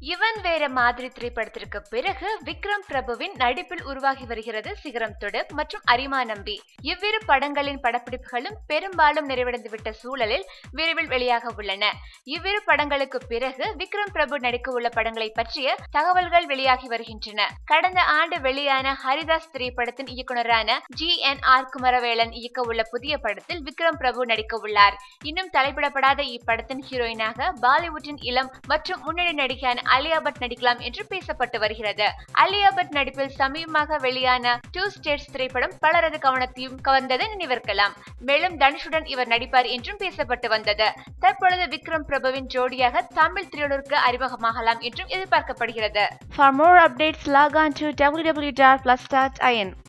இவன் வேற மாதிரி திரைப்படத்திற்கு பிறகு விக்ரம் பிரபுவின் நடிப்பில் உருவாகி வருகிறது சிகரம் தொடு மற்றும் அரிமா நம்பி இவ்விரு படங்களின் படப்பிடிப்புகளும் பெரும்பாலும் நிறைவடைந்துவிட்ட சூழலில் விரைவில் வெளியாக உள்ளன இவ்விரு படங்களுக்கு பிறகு விக்ரம் பிரபு நடிக்க உள்ள படங்களை பற்றிய தகவல்கள் வெளியாகி வருகின்றன கடந்த ஆண்டு வெளியான ஹரிதாஸ் திரைப்படத்தின் இயக்குனரான ஜி என் ஆர் குமரவேலன் இயக்க உள்ள புதிய படத்தில் விக்ரம் பிரபு நடிக்க உள்ளார் இன்னும் தலைப்பிடப்படாத இப்படத்தின் ஹீரோயினாக பாலிவுட்டின் இளம் மற்றும் முன்னணி நடிகையான அலியா பட் நடிக்கலாம் என்று பேசப்பட்டு வருகிறது அலியா பட் நடிப்பில் சமீபமாக வெளியான டூ ஸ்டேட்ஸ் திரைப்படம் பலரது கவனத்தையும் கவர்ந்ததை நினைவிருக்கலாம் மேலும் தனுஷுடன் இவர் நடிப்பார் என்றும் பேசப்பட்டு வந்தது தற்பொழுது விக்ரம் பிரபுவின் ஜோடியாக தமிழ் திரையுலருக்கு அறிமுகமாகலாம் என்றும் எதிர்பார்க்கப்படுகிறது For more updates, log on to www.plus.in.